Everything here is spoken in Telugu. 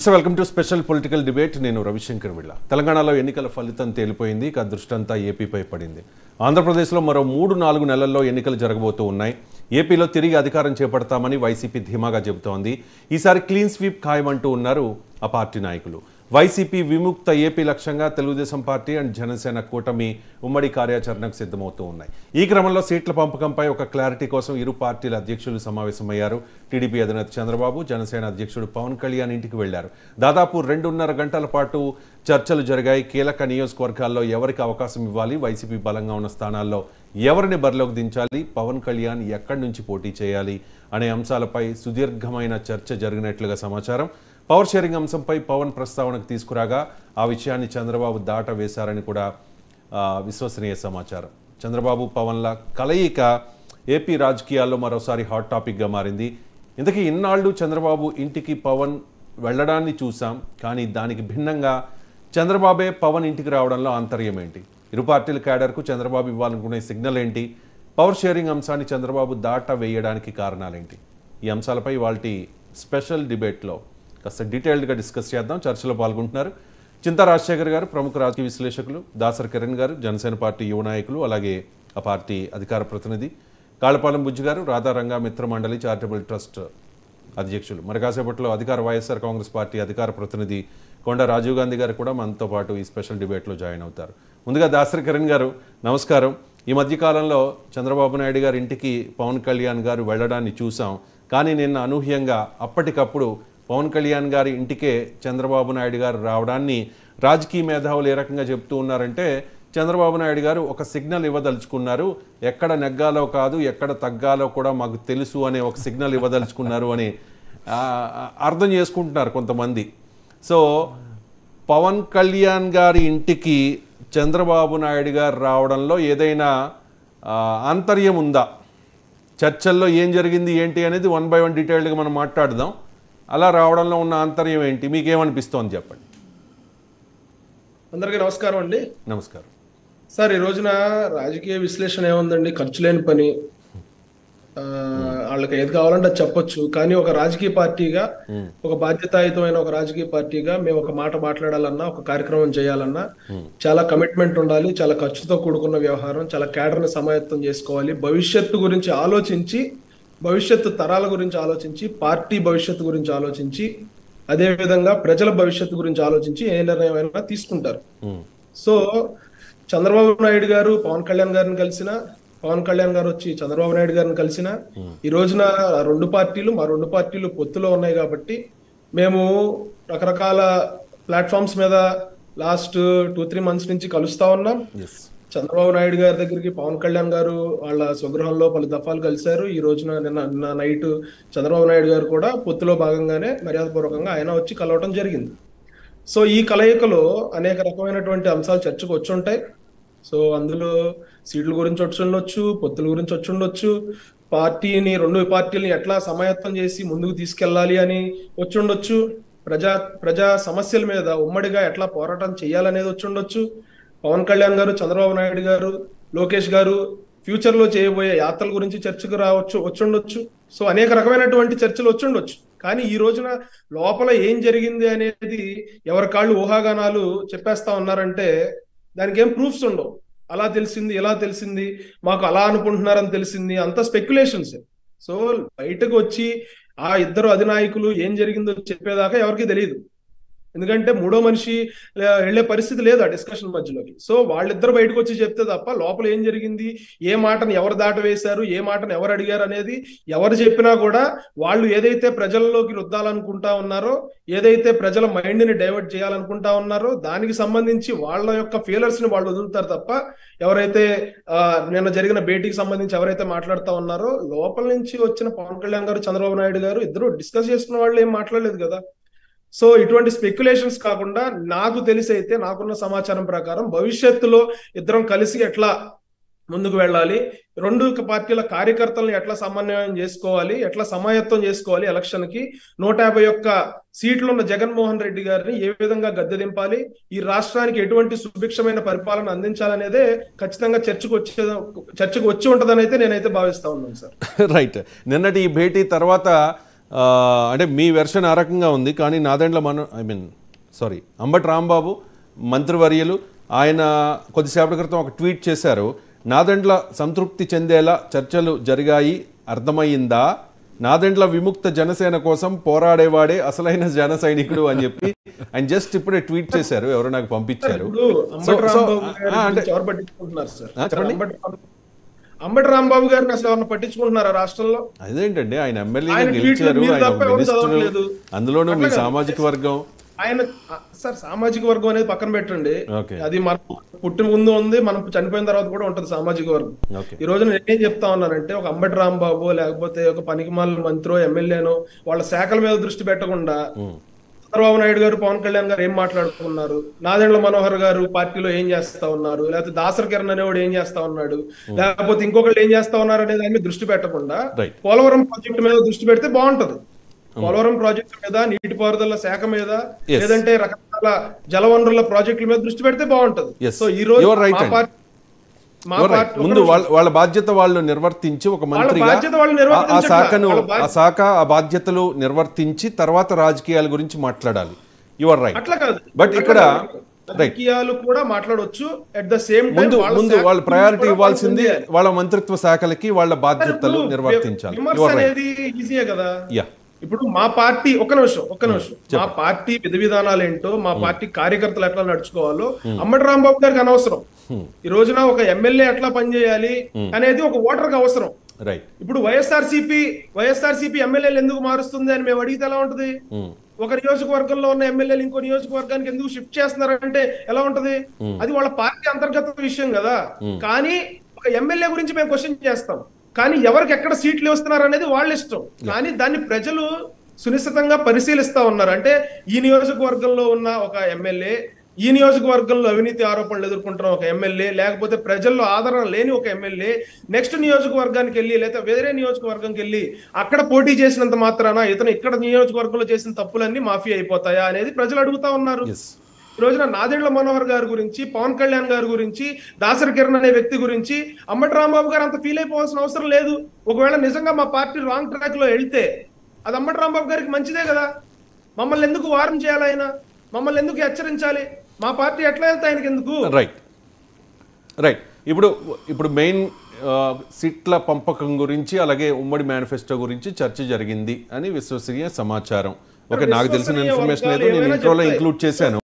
నమస్తే welcome to special political debate నేను రవిశంకర్ విళ్ళ తెలంగాణలో ఎన్నికల ఫలితం తేలిపోయింది ఇక దృష్టంతా ఏపీపై పడింది ఆంధ్రప్రదేశ్లో మరో మూడు నాలుగు నెలల్లో ఎన్నికలు జరగబోతూ ఉన్నాయి ఏపీలో తిరిగి అధికారం చేపడతామని వైసీపీ ధీమాగా చెబుతోంది ఈసారి క్లీన్ స్వీప్ ఖాయమంటూ ఉన్నారు ఆ పార్టీ నాయకులు వైసీపీ విముక్త ఏపీ లక్ష్యంగా తెలుగుదేశం పార్టీ అండ్ జనసేన కూటమి ఉమ్మడి కార్యాచరణకు సిద్ధమవుతూ ఉన్నాయి ఈ క్రమంలో సీట్ల పంపకంపై ఒక క్లారిటీ కోసం ఇరు పార్టీల అధ్యక్షులు సమావేశమయ్యారు టీడీపీ అధినేత చంద్రబాబు జనసేన అధ్యక్షుడు పవన్ కళ్యాణ్ ఇంటికి వెళ్లారు దాదాపు రెండున్నర గంటల పాటు చర్చలు జరిగాయి కీలక నియోజకవర్గాల్లో ఎవరికి అవకాశం ఇవ్వాలి వైసీపీ బలంగా ఉన్న స్థానాల్లో ఎవరిని బరిలోకి దించాలి పవన్ కళ్యాణ్ ఎక్కడి నుంచి పోటీ చేయాలి అనే అంశాలపై సుదీర్ఘమైన చర్చ జరిగినట్లుగా సమాచారం పవర్ షేరింగ్ అంశంపై పవన్ ప్రస్తావనకు తీసుకురాగా ఆ విషయాన్ని చంద్రబాబు దాట వేశారని కూడా ఆ, విశ్వసనీయ సమాచారం చంద్రబాబు పవన్ల కలయిక ఏపీ రాజకీయాల్లో మరోసారి హాట్ టాపిక్గా మారింది ఇంతకీ ఇన్నాళ్ళు చంద్రబాబు ఇంటికి పవన్ వెళ్ళడాన్ని చూసాం కానీ దానికి భిన్నంగా చంద్రబాబే పవన్ ఇంటికి రావడంలో ఆంతర్యం ఏంటి ఇరు పార్టీల క్యాడర్కు చంద్రబాబు ఇవ్వాలనుకునే సిగ్నల్ ఏంటి పవర్ షేరింగ్ అంశాన్ని చంద్రబాబు దాట వేయడానికి కారణాలేంటి ఈ అంశాలపై వాళ్ళ స్పెషల్ డిబేట్లో కాస్త డీటెయిల్డ్గా డిస్కస్ చేద్దాం చర్చలో పాల్గొంటున్నారు చింతా రాజశేఖర్ గారు ప్రముఖ రాజకీయ విశ్లేషకులు దాసర్ కిరణ్ గారు జనసేన పార్టీ యువ నాయకులు అలాగే ఆ పార్టీ అధికార ప్రతినిధి కాళపాలెం బుజ్జి గారు రాధారంగా మిత్ర మండలి చారిటబుల్ ట్రస్ట్ అధ్యక్షులు మరి కాసేపట్లో అధికార వైఎస్ఆర్ కాంగ్రెస్ పార్టీ అధికార ప్రతినిధి కొండ రాజీవ్ గాంధీ గారు కూడా మనతో పాటు ఈ స్పెషల్ డిబేట్లో జాయిన్ అవుతారు ముందుగా దాసరి కిరణ్ గారు నమస్కారం ఈ మధ్యకాలంలో చంద్రబాబు నాయుడు గారి ఇంటికి పవన్ కళ్యాణ్ గారు వెళ్ళడాన్ని చూసాం కానీ నిన్న అనూహ్యంగా అప్పటికప్పుడు పవన్ కళ్యాణ్ గారి ఇంటికే చంద్రబాబు నాయుడు గారు రావడాన్ని రాజకీయ మేధావులు ఏ రకంగా చెప్తూ ఉన్నారంటే చంద్రబాబు నాయుడు గారు ఒక సిగ్నల్ ఇవ్వదలుచుకున్నారు ఎక్కడ నెగ్గాలో కాదు ఎక్కడ తగ్గాలో కూడా మాకు తెలుసు అనే ఒక సిగ్నల్ ఇవ్వదలుచుకున్నారు అని ఆ, అర్థం చేసుకుంటున్నారు కొంతమంది సో పవన్ కళ్యాణ్ గారి ఇంటికి చంద్రబాబు నాయుడు గారు రావడంలో ఏదైనా ఆ, ఆంతర్యం ఉందా చర్చల్లో ఏం జరిగింది ఏంటి అనేది వన్ బై వన్ డీటెయిల్డ్గా మనం మాట్లాడదాం అలా రావడంలో ఉన్న ఆంతర్యం ఏంటి మీకేమనిపిస్తోంది చెప్పండి అందరికీ నమస్కారం అండి నమస్కారం సార్ ఈ రోజున రాజకీయ విశ్లేషణ ఏముందండి ఖర్చు లేని పని ఆ, వాళ్ళకి ఏది కావాలంటే అది చెప్పొచ్చు కానీ ఒక రాజకీయ పార్టీగా ఒక బాధ్యతాయుతమైన ఒక రాజకీయ పార్టీగా మేము ఒక మాట మాట్లాడాలన్నా ఒక కార్యక్రమం చేయాలన్నా చాలా కమిట్మెంట్ ఉండాలి చాలా ఖర్చుతో కూడుకున్న వ్యవహారం చాలా కేడర్ని సమాయత్తం చేసుకోవాలి భవిష్యత్తు గురించి ఆలోచించి భవిష్యత్తు తరాల గురించి ఆలోచించి పార్టీ భవిష్యత్తు గురించి ఆలోచించి అదే విధంగా ప్రజల భవిష్యత్తు గురించి ఆలోచించి ఏ నిర్ణయం అయినా తీసుకుంటారు ఉమ్, సో చంద్రబాబు నాయుడు గారు పవన్ కళ్యాణ్ గారిని కలిసిన పవన్ కళ్యాణ్ గారు వచ్చి చంద్రబాబు నాయుడు గారిని కలిసిన ఈ రోజున రెండు పార్టీలు మా రెండు పార్టీలు పొత్తులో ఉన్నాయి కాబట్టి మేము రకరకాల ప్లాట్ఫామ్స్ మీద లాస్ట్ టూ త్రీ మంత్స్ నుంచి కలుస్తా ఉన్నాం yes. చంద్రబాబు నాయుడు గారి దగ్గరికి పవన్ కళ్యాణ్ గారు వాళ్ళ స్వగృహంలో పలు దఫాలు కలిశారు ఈ రోజున నిన్న నిన్న నైట్ చంద్రబాబు నాయుడు గారు కూడా పొత్తులో భాగంగానే మర్యాదపూర్వకంగా ఆయన వచ్చి కలవటం జరిగింది సో ఈ కలయికలో అనేక రకమైనటువంటి అంశాలు చర్చకు వచ్చి ఉంటాయి సో అందులో సీట్ల గురించి వచ్చి ఉండొచ్చు పొత్తుల గురించి వచ్చి ఉండొచ్చు పార్టీని రెండు పార్టీలని ఎట్లా సమాయత్తం చేసి ముందుకు తీసుకెళ్లాలి అని వచ్చి ఉండొచ్చు ప్రజా ప్రజా సమస్యల మీద ఉమ్మడిగా ఎట్లా పోరాటం చేయాలనేది వచ్చి ఉండొచ్చు పవన్ కళ్యాణ్ గారు చంద్రబాబు నాయుడు గారు లోకేష్ గారు ఫ్యూచర్ లో చేయబోయే యాత్రల గురించి చర్చకు రావచ్చు వచ్చుండొచ్చు సో అనేక రకమైనటువంటి చర్చలు వచ్చుండొచ్చు కానీ ఈ రోజున లోపల ఏం జరిగింది అనేది ఎవరి కాళ్ళు ఊహాగానాలు చెప్పేస్తా ఉన్నారంటే దానికి ఏం ప్రూఫ్స్ ఉండవు అలా తెలిసింది ఎలా తెలిసింది మాకు అలా అనుకుంటున్నారని తెలిసింది అంత స్పెక్యులేషన్స్ సో బయటకు వచ్చి ఆ ఇద్దరు అధినాయకులు ఏం జరిగిందో చెప్పేదాకా ఎవరికి తెలియదు ఎందుకంటే మూడో మనిషి ఆ, వెళ్ళే పరిస్థితి లేదు ఆ డిస్కషన్ మధ్యలోకి సో వాళ్ళిద్దరు బయటకు వచ్చి చెప్తే తప్ప లోపల ఏం జరిగింది ఏ మాటను ఎవరు దాట వేశారు ఏ మాటను ఎవరు అడిగారు అనేది ఎవరు చెప్పినా కూడా వాళ్ళు ఏదైతే ప్రజల్లోకి రుద్దాలనుకుంటా ఉన్నారో ఏదైతే ప్రజల మైండ్ ని డైవర్ట్ చేయాలనుకుంటా ఉన్నారో దానికి సంబంధించి వాళ్ళ యొక్క ఫీలర్స్ ని వాళ్ళు వదులుతారు తప్ప ఎవరైతే ఆ, నిన్న జరిగిన భేటీకి సంబంధించి ఎవరైతే మాట్లాడుతా ఉన్నారో లోపల నుంచి వచ్చిన పవన్ కళ్యాణ్ గారు చంద్రబాబు నాయుడు గారు ఇద్దరు డిస్కస్ చేసుకున్న వాళ్ళు ఏం మాట్లాడలేదు కదా సో ఇటువంటి స్పెక్యులేషన్స్ కాకుండా నాకు తెలిసి అయితే నాకున్న సమాచారం ప్రకారం భవిష్యత్తులో ఇద్దరం కలిసి ఎట్లా ముందుకు వెళ్ళాలి రెండు పార్టీల కార్యకర్తలను ఎట్లా సమన్వయం చేసుకోవాలి ఎట్లా సమాయత్తం చేసుకోవాలి ఎలక్షన్ కి నూట యాభై ఒక్క సీట్లు ఉన్న జగన్మోహన్ రెడ్డి గారిని ఏ విధంగా గద్దె దింపాలి ఈ రాష్ట్రానికి ఎటువంటి సుభిక్షమైన పరిపాలన అందించాలనేదే ఖచ్చితంగా చర్చకు వచ్చే చర్చకు వచ్చి ఉంటదని అయితే నేనైతే భావిస్తా ఉన్నాను సార్ రైట్ నిన్నటి ఈ భేటీ తర్వాత ఆ, అంటే మీ వెర్షన్ ఆ రకంగా ఉంది కానీ నాదెండ్ల మన I mean sorry Ambati Rambabu మంత్రివర్యులు ఆయన కొద్దిసేపటి క్రితం ఒక ట్వీట్ చేశారు నాదెండ్ల సంతృప్తి చెందేలా చర్చలు జరిగాయి అర్థమయ్యిందా నాదెండ్ల విముక్త జనసేన కోసం పోరాడేవాడే అసలైన జన సైనికుడు అని చెప్పి ఆయన జస్ట్ ఇప్పుడే ట్వీట్ చేశారు ఎవరో నాకు పంపించారు ఇప్పుడు అంబటి సో- రాంబాబు గారి ఆ, అంటే- గురించి ఎవరు పట్టించుకుంటున్నారు సార్ ఆ, చెప్పండి. అంబటి రాంబాబు- అంబటి రాంబాబు గారిని అసలు ఎవరిని పట్టించుకుంటున్నారా రాష్ట్రంలో అదేంటండి ఆయన ఎమ్మెల్యేగా ఆయన గెలిచారు ట్వీట్లు మీరు ఆయన తప్ప ఒక ఎవరు మినిస్టర్ చదవట్లేదు. అందులోనూ మీ అట్లా కాదు. సామాజిక వర్గం ఆయన ఆ, సార్ సామాజిక వర్గం అనేది పక్కన పెట్టండి ఓకే అది మనం పుట్టిన ముందు ఉంది మనం చనిపోయిన తర్వాత కూడా ఉంటది సామాజిక వర్గం ఓకే ఈ రోజు నేను ఏం చెప్తా ఉన్నానంటే ఒక అంబటి రాంబాబు లేకపోతే ఒక పనికిమాల మంత్రో ఎమ్మెల్యేనో వాళ్ళ శాఖల మీద దృష్టి పెట్టకుండా ఉమ్. చంద్రబాబు నాయుడు గారు పవన్ కళ్యాణ్ గారు ఏం మాట్లాడుతున్నారు నాదెండ్ల మనోహర్ గారు పార్టీలో ఏం చేస్తా ఉన్నారు లేకపోతే దాసర్ కిరణ్ అనేవాడు ఏం చేస్తా ఉన్నాడు లేకపోతే ఇంకొకళ్ళు ఏం చేస్తా ఉన్నారు అనే దాని మీద దృష్టి పెట్టకుండా రైట్ పోలవరం ప్రాజెక్టు మీద దృష్టి పెడితే బాగుంటది పోలవరం ప్రాజెక్టు మీద నీటిపారుదల శాఖ మీద Yes. లేదంటే రకరకాల జలవనరుల ప్రాజెక్టుల మీద దృష్టి పెడితే బాగుంటది Yes. సో ఈ రోజు You are right మా అండి. పార్టీ మా You're right. పార్టీ ముందు వాళ్ళ వాళ్ళ బాధ్యత వాళ్ళు నిర్వర్తించి ఒక మంత్రిగా బాధ్యత వాళ్ళు ఆ- ఆ నిర్వర్తించట్లా. శాఖను వాళ్ళ బాధ్యత- ఆ శాఖ ఆ బాధ్యతలు నిర్వర్తించి తర్వాత రాజకీయాల గురించి మాట్లాడాలి యు ఆర్ రైట్ అట్లా కాదు But ఇక్కడ- రాజకీయాలు కూడా మాట్లాడొచ్చు అట్ ద సేమ్ ముందు ముందు వాళ్ళ ప్రయారిటీ ఇవ్వాల్సింది వాళ్ళ మంత్రిత్వ శాఖలకి వాళ్ళ బాధ్యతలు నిర్వర్తించాలి విమర్శ యు ఆర్ రైట్ అనేది ఈజీయే కదా యా ఇప్పుడు మా పార్టీ ఒక్క నిమిషం ఒక్క నిమిషం మా పార్టీ విధి విధానాలు ఏంటో మా పార్టీ కార్యకర్తలు ఎట్లా నడుచుకోవాలో అమ్మటి రాంబాబు గారికి అనవసరం ఈ రోజున ఒక ఎమ్మెల్యే ఎట్లా పనిచేయాలి అనేది ఒక ఓటర్ కి అవసరం రైట్ ఇప్పుడు వైఎస్ఆర్ సిపి వైఎస్ఆర్ సిపి ఎమ్మెల్యేలు ఎందుకు మారుస్తుంది అని మేము అడిగితే ఎలా ఉంటది ఒక నియోజకవర్గంలో ఉన్న ఎమ్మెల్యేలు ఇంకో నియోజకవర్గానికి ఎందుకు షిఫ్ట్ చేస్తున్నారంటే ఎలా ఉంటది అది వాళ్ళ పార్టీ అంతర్గత విషయం కదా కానీ ఒక ఎమ్మెల్యే గురించి మేము క్వశ్చన్ చేస్తాం కానీ ఎవరికి ఎక్కడ సీట్లు వస్తున్నారు అనేది వాళ్ళ ఇష్టం కానీ దాన్ని ప్రజలు సునిశ్చితంగా పరిశీలిస్తా ఉన్నారు అంటే ఈ నియోజకవర్గంలో ఉన్న ఒక ఎమ్మెల్యే ఈ నియోజకవర్గంలో అవినీతి ఆరోపణలు ఎదుర్కొంటున్న ఒక ఎమ్మెల్యే లేకపోతే ప్రజల్లో ఆదరణ లేని ఒక ఎమ్మెల్యే నెక్స్ట్ నియోజకవర్గానికి వెళ్ళి లేదా వేరే నియోజకవర్గంకి వెళ్ళి అక్కడ పోటీ చేసినంత మాత్రాన ఇతను ఇక్కడ నియోజకవర్గంలో చేసిన తప్పులన్నీ మాఫీ అయిపోతాయా అనేది ప్రజలు అడుగుతా ఉన్నారు ఎస్ ఈ రోజున నాదెండ్ల మనోహర్ గారి గురించి పవన్ కళ్యాణ్ గారి గురించి దాసరి కిరణ్ అనే వ్యక్తి గురించి అమ్మటి రాంబాబు గారు అంత ఫీల్ అయిపోవాల్సిన అవసరం లేదు ఒకవేళ నిజంగా మా పార్టీ రాంగ్ ట్రాక్ లో వెళ్తే అది అమ్మటి రాంబాబు గారికి మంచిదే కదా మమ్మల్ని ఎందుకు వారం చేయాలి ఆయన మమ్మల్ని ఎందుకు హెచ్చరించాలి మా పార్టీ ఎట్లా వెళ్తే ఆయనకి ఎందుకు రైట్ రైట్ ఇప్పుడు ఇప్పుడు మెయిన్ ఆ, సీట్ల పంపకం గురించి అలాగే ఉమ్మడి మేనిఫెస్టో గురించి చర్చ జరిగింది అని విశ్వసనీయ సమాచారం ఓకే నాకు తెలిసిన విశ్వసనీయ ఇన్ఫర్మేషన్ వర్గాలు ఏదో నేను ఏమైనా ఇంట్రోలో చెప్తాయి. ఇంక్లూడ్ చేశాను